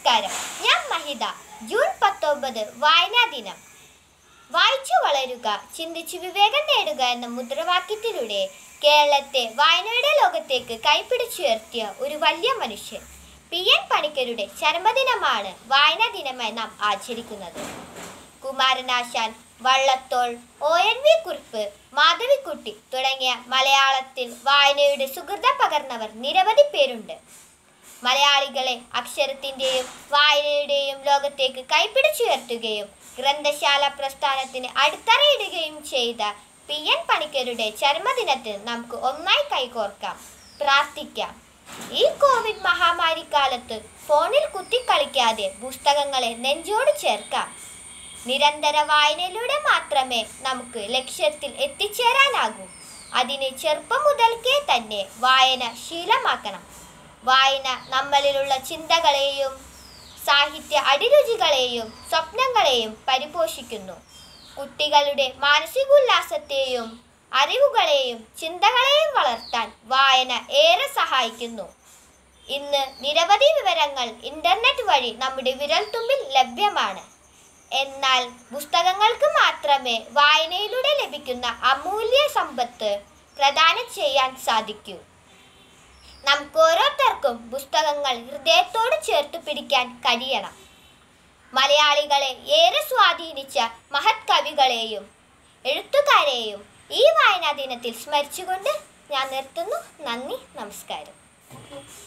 നമസ്കാരം ഞാൻ മഹിത ജൂൺ പത്തൊമ്പത് വായനാ ദിനം വായിച്ചു വളരുക ചിന്തിച്ചു വിവേകം നേടുക എന്ന മുദ്രാവാക്യത്തിലൂടെ കേരളത്തെ വായനയുടെ ലോകത്തേക്ക് കൈപ്പിടിച്ചുയർത്തിയ ഒരു വലിയ മനുഷ്യൻ പി എൻ പണിക്കരുടെ ചരമദിനമാണ് വായനാ ദിനമായി നാം ആചരിക്കുന്നത് Kumaranasan Vallathol O N V Kurup Madhavikutty തുടങ്ങിയ മലയാളത്തിൽ വായനയുടെ സുഹൃതം പകർന്നവർ നിരവധി പേരുണ്ട് മലയാളികളെ അക്ഷരത്തിൻ്റെയും വായനയുടെയും ലോകത്തേക്ക് കൈപ്പിടിച്ചുയർത്തുകയും ഗ്രന്ഥശാല പ്രസ്ഥാനത്തിന് അടിത്തറയിടുകയും ചെയ്ത പി എൻ പണിക്കരുടെ ചരമദിനത്തിന് നമുക്ക് ഒന്നായി കൈകോർക്കാം പ്രാർത്ഥിക്കാം ഈ കോവിഡ് മഹാമാരിക്കാലത്ത് ഫോണിൽ കുത്തിക്കളിക്കാതെ പുസ്തകങ്ങളെ നെഞ്ചോട് ചേർക്കാം നിരന്തര വായനയിലൂടെ മാത്രമേ നമുക്ക് ലക്ഷ്യത്തിൽ എത്തിച്ചേരാനാകൂ അതിന് ചെറുപ്പം മുതൽക്കേ തന്നെ വായന ശീലമാക്കണം വായന നമ്മളിലുള്ള ചിന്തകളെയും സാഹിത്യ അടിരുചികളെയും സ്വപ്നങ്ങളെയും പരിപോഷിക്കുന്നു കുട്ടികളുടെ മാനസികോല്ലാസത്തെയും അറിവുകളെയും ചിന്തകളെയും വളർത്താൻ വായന ഏറെ സഹായിക്കുന്നു ഇന്ന് നിരവധി വിവരങ്ങൾ ഇന്റർനെറ്റ് വഴി നമ്മുടെ വിരൽത്തുമ്പിൽ ലഭ്യമാണ് എന്നാൽ പുസ്തകങ്ങൾക്ക് മാത്രമേ വായനയിലൂടെ ലഭിക്കുന്ന അമൂല്യ സമ്പത്ത് പ്രദാനം ചെയ്യാൻ സാധിക്കൂ നമുക്ക് ഓരോരുത്തർക്കും പുസ്തകങ്ങൾ ഹൃദയത്തോട് ചേർത്ത് പിടിക്കാൻ കഴിയണം മലയാളികളെ ഏറെ സ്വാധീനിച്ച മഹത് കവികളെയും എഴുത്തുകാരെയും ഈ വായനാ ദിനത്തിൽ സ്മരിച്ചുകൊണ്ട് ഞാൻ നിർത്തുന്നു നന്ദി നമസ്കാരം